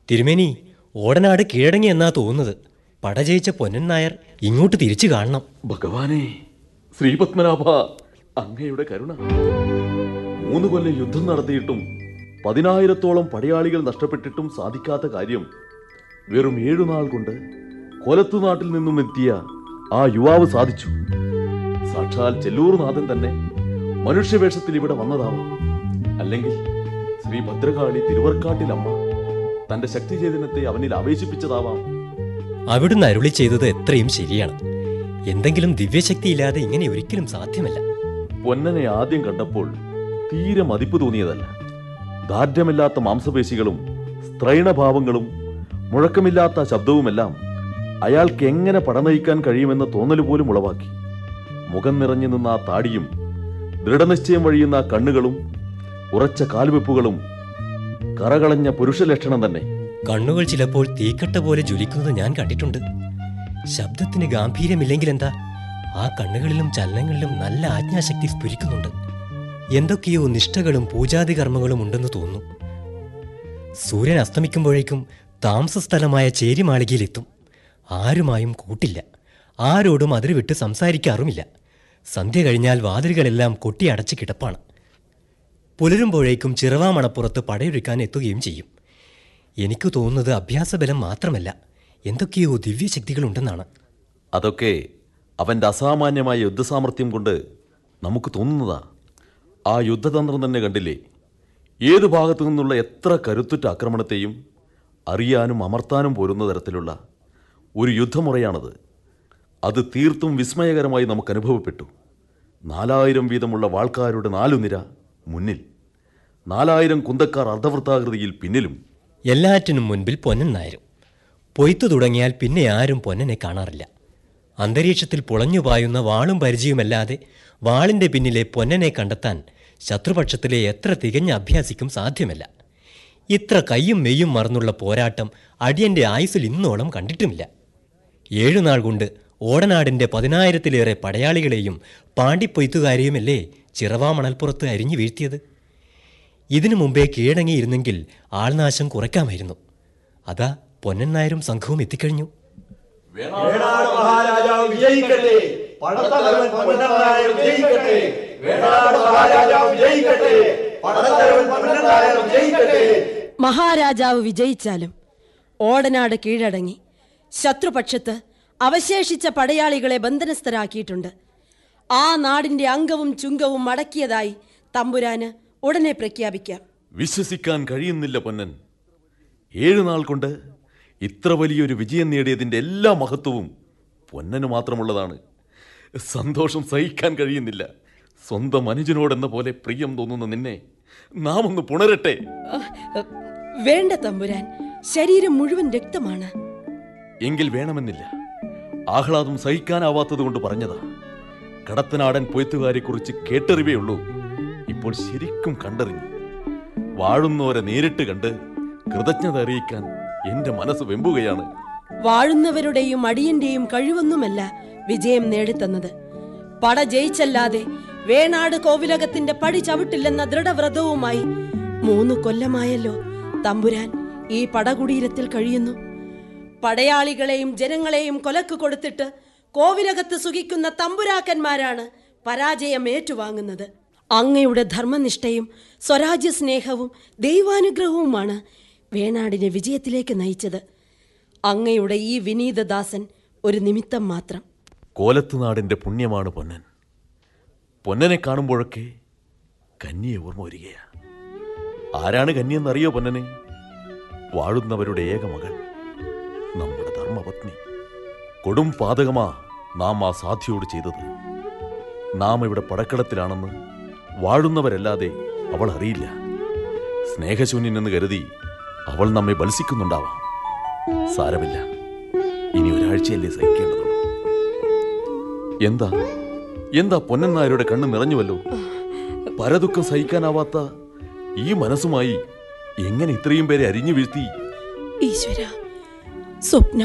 തിരുമേനി ഓടനാട് കീഴടങ്ങി എന്നാ തോന്നുന്നത് പട ജയിച്ച പൊന്നൻ നായർ ഇങ്ങോട്ട് തിരിച്ചു കാണണം ഭഗവാനെ ശ്രീപത്മനാഭ അങ്ങയുടെ കരുണ മൂന്ന് കൊല്ലം യുദ്ധം നടത്തിയിട്ടും പതിനായിരത്തോളം പടയാളികൾ നഷ്ടപ്പെട്ടിട്ടും സാധിക്കാത്ത കാര്യം വെറും ഏഴു നാൾ കൊണ്ട് കൊലത്തുനാട്ടിൽ നിന്നും എത്തിയ ആ യുവാവ് സാധിച്ചു സാക്ഷാൽ ചെല്ലൂർനാഥൻ തന്നെ മനുഷ്യവേഷത്തിൽ ഇവിടെ വന്നതാവാം അല്ലെങ്കിൽ ശ്രീ ഭദ്രകാളി തിരുവർക്കാട്ടിലമ്മ തന്റെ ശക്തി ചൈതന്യത്തെ അവനിൽ ആവേശിപ്പിച്ചതാവാം അവിടുന്ന് അരുളി ചെയ്തത് എത്രയും ശരിയാണ് എന്തെങ്കിലും ദിവ്യശക്തിയില്ലാതെ ഇങ്ങനെ ഒരിക്കലും സാധ്യമല്ല പൊന്നനെ ആദ്യം കണ്ടപ്പോൾ തീരെ മതിപ്പ് തോന്നിയതല്ല ദാർഢ്യമില്ലാത്ത മാംസപേശികളും സ്ത്രൈണഭാവങ്ങളും മുഴക്കമില്ലാത്ത ശബ്ദവുമെല്ലാം അയാൾക്ക് എങ്ങനെ പടനയിക്കാൻ കഴിയുമെന്ന തോന്നൽ പോലും ഉളവാക്കി മുഖം നിറഞ്ഞു നിന്ന ആ താടിയും ദൃഢനിശ്ചയം വഴിയുന്ന ആ കണ്ണുകളും ഉറച്ച കാൽവെപ്പുകളും കറകളഞ്ഞ പുരുഷലക്ഷണം തന്നെ കണ്ണുകൾ ചിലപ്പോൾ തീക്കട്ട പോലെ ജ്വലിക്കുന്നത് ഞാൻ കണ്ടിട്ടുണ്ട് ശബ്ദത്തിന് ഗാംഭീര്യമില്ലെങ്കിൽ എന്താ ആ കണ്ണുകളിലും ചലനങ്ങളിലും നല്ല ആജ്ഞാശക്തി സ്ഫുരിക്കുന്നുണ്ട് എന്തൊക്കെയോ നിഷ്ഠകളും പൂജാതി കർമ്മങ്ങളും ഉണ്ടെന്ന് തോന്നുന്നു സൂര്യൻ അസ്തമിക്കുമ്പോഴേക്കും താമസസ്ഥലമായ ചേരിമാളികയിലെത്തും ആരുമായും കൂട്ടില്ല ആരോടും അതിര് വിട്ട് സംസാരിക്കാറുമില്ല സന്ധ്യ കഴിഞ്ഞാൽ വാതിലുകളെല്ലാം കൊട്ടിയടച്ച് കിടപ്പാണ് പുലരുമ്പോഴേക്കും ചിറവാമണപ്പുറത്ത് പടയൊരുക്കാൻ എത്തുകയും ചെയ്യും എനിക്ക് തോന്നുന്നത് അഭ്യാസബലം മാത്രമല്ല എന്തൊക്കെയോ ദിവ്യശക്തികളുണ്ടെന്നാണ് അതൊക്കെ അവന്റെ അസാമാന്യമായ യുദ്ധസാമർഥ്യം കൊണ്ട് നമുക്ക് തോന്നുന്നതാ ആ യുദ്ധതന്ത്രം തന്നെ കണ്ടില്ലേ ഏതു ഭാഗത്തു നിന്നുള്ള എത്ര കരുത്തുറ്റ ആക്രമണത്തെയും അറിയാനും അമർത്താനും പോരുന്ന തരത്തിലുള്ള ഒരു യുദ്ധമുറയാണത് അത് തീർത്തും വിസ്മയകരമായി നമുക്ക് അനുഭവപ്പെട്ടു നാലായിരം വീതമുള്ള വാൾക്കാരുടെ നാലു നിര മുന്നിൽ നാലായിരം കുന്തക്കാർ അർദ്ധവൃത്താകൃതിയിൽ പിന്നിലും എല്ലാറ്റിനും മുൻപിൽ പൊന്നൻ നായരും പൊയ്ത്തു തുടങ്ങിയാൽ പിന്നെ ആരും പൊന്നനെ കാണാറില്ല അന്തരീക്ഷത്തിൽ പുളഞ്ഞു പായുന്ന വാളും പരിചയവുമല്ലാതെ വാളിന്റെ പിന്നിലെ പൊന്നനെ കണ്ടെത്താൻ ശത്രുപക്ഷത്തിലെ എത്ര തികഞ്ഞ അഭ്യാസിക്കും സാധ്യമല്ല ഇത്ര കയ്യും മെയ്യും മറന്നുള്ള പോരാട്ടം അടിയന്റെ ആയുസ്സിൽ ഇന്നോളം കണ്ടിട്ടുമില്ല ഏഴുനാൾ കൊണ്ട് ഓടനാടിന്റെ പതിനായിരത്തിലേറെ പടയാളികളെയും പാണ്ടിപ്പൊയ്ത്തുകാരെയുമല്ലേ ചിറവാമണൽപ്പുറത്ത് അരിഞ്ഞു വീഴ്ത്തിയത് ഇതിനു മുമ്പേ കീഴടങ്ങിയിരുന്നെങ്കിൽ ആൾനാശം കുറയ്ക്കാമായിരുന്നു അതാ പൊന്നൻ നായരും സംഘവും എത്തിക്കഴിഞ്ഞു വേണാട് മഹാരാജാവ് വിജയിക്കട്ടെ പടത്തലവൻ പൊന്നനായ വിജയിക്കട്ടെ വേണാട് മഹാരാജാവ് വിജയിക്കട്ടെ പടത്തലവൻ പൊന്നനായ വിജയിക്കട്ടെ മഹാരാജാവ് വിജയിച്ചാലും ഓടനാട് കീഴടങ്ങി ശത്രുപക്ഷത്ത് അവശേഷിച്ച പടയാളികളെ ബന്ധനസ്ഥരാക്കിയിട്ടുണ്ട് ആ നാടിന്റെ അംഗവും ചുങ്കവും മടക്കിയതായി തമ്പുരാന് ഉടനെ പ്രഖ്യാപിക്കാം വിശ്വസിക്കാൻ കഴിയുന്നില്ല പൊന്നൻ ഏഴു നാൾ കൊണ്ട് ഇത്ര വലിയൊരു വിജയം നേടിയതിൻ്റെ എല്ലാ മഹത്വവും പൊന്നന് മാത്രമുള്ളതാണ് സന്തോഷം സഹിക്കാൻ കഴിയുന്നില്ല സ്വന്തം അനുജനോടെന്ന പോലെ പ്രിയം തോന്നുന്ന നിന്നെ നാം ഒന്ന് പുണരട്ടെ അഹ്, വേണ്ട തമ്പുരാൻ ശരീരം മുഴുവൻ രക്തമാണ് എങ്കിൽ വേണമെന്നില്ല ആഹ്ലാദം സഹിക്കാനാവാത്തത് കൊണ്ട് പറഞ്ഞതാ കടത്തനാടൻ പൊയ്ത്തുകാരെക്കുറിച്ച് കേട്ടറിവേ ഉള്ളൂ ഇപ്പോൾ ശരിക്കും കണ്ടറിഞ്ഞു വാഴുന്നവരെ നേരിട്ട് കണ്ട് കൃതജ്ഞത അറിയിക്കാൻ എന്റെ മനസ്സ് വെമ്പുകയാണ് വാഴുന്നവരുടെയും അടിയന്റെയും കഴിവൊന്നുമല്ല വിജയം നേടിത്തന്നത് പട ജയിച്ചല്ലാതെ വേണാട് കോവിലകത്തിന്റെ പടി ചവിട്ടില്ലെന്ന ദൃഢവ്രതവുമായി മൂന്ന് കൊല്ലമായല്ലോ തമ്പുരാൻ ഈ പടകുടീരത്തിൽ കഴിയുന്നു പടയാളികളെയും ജനങ്ങളെയും കൊലക്ക് കൊടുത്തിട്ട് കോവിലകത്ത് സുഖിക്കുന്ന തമ്പുരാക്കന്മാരാണ് പരാജയം ഏറ്റുവാങ്ങുന്നത് അങ്ങയുടെ ധർമ്മനിഷ്ഠയും സ്വരാജ്യ സ്നേഹവും ദൈവാനുഗ്രഹവുമാണ് വേണാടിനെ വിജയത്തിലേക്ക് നയിച്ചത് അങ്ങയുടെ ഈ വിനീതദാസൻ ഒരു നിമിത്തം മാത്രം കോലത്തുനാടിന്റെ പുണ്യമാണ് പൊന്നൻ പൊന്നനെ കാണുമ്പോഴൊക്കെ കന്യെ ഓർമ്മ വരികയാ ആരാണ് കന്യെന്നറിയോ പൊന്നനെ വാഴുന്നവരുടെ ഏക മകൾ നമ്മുടെ ധർമ്മപത്നി കൊടും പാതകമാ നാം ആ സാധ്യയോട് ചെയ്തത് നാം ഇവിടെ പടക്കളത്തിലാണെന്ന് വാഴുന്നവരല്ലാതെ അവൾ അറിയില്ല സ്നേഹശൂന്യനെന്ന് കരുതി അവൾ നമ്മെ ബത്സിക്കുന്നുണ്ടാവാം സാരമില്ല ഇനി ഒരാഴ്ചയല്ലേ സഹിക്കേണ്ടതുള്ളൂ എന്താ എന്താ പൊന്നൻ നായരുടെ കണ്ണ് നിറഞ്ഞുവല്ലോ പരദുഃഖം സഹിക്കാനാവാത്ത ഈ മനസ്സുമായി എങ്ങനെ ഇത്രയും പേരെ അരിഞ്ഞു വീഴ്ത്തി ഈശ്വര സ്വപ്നം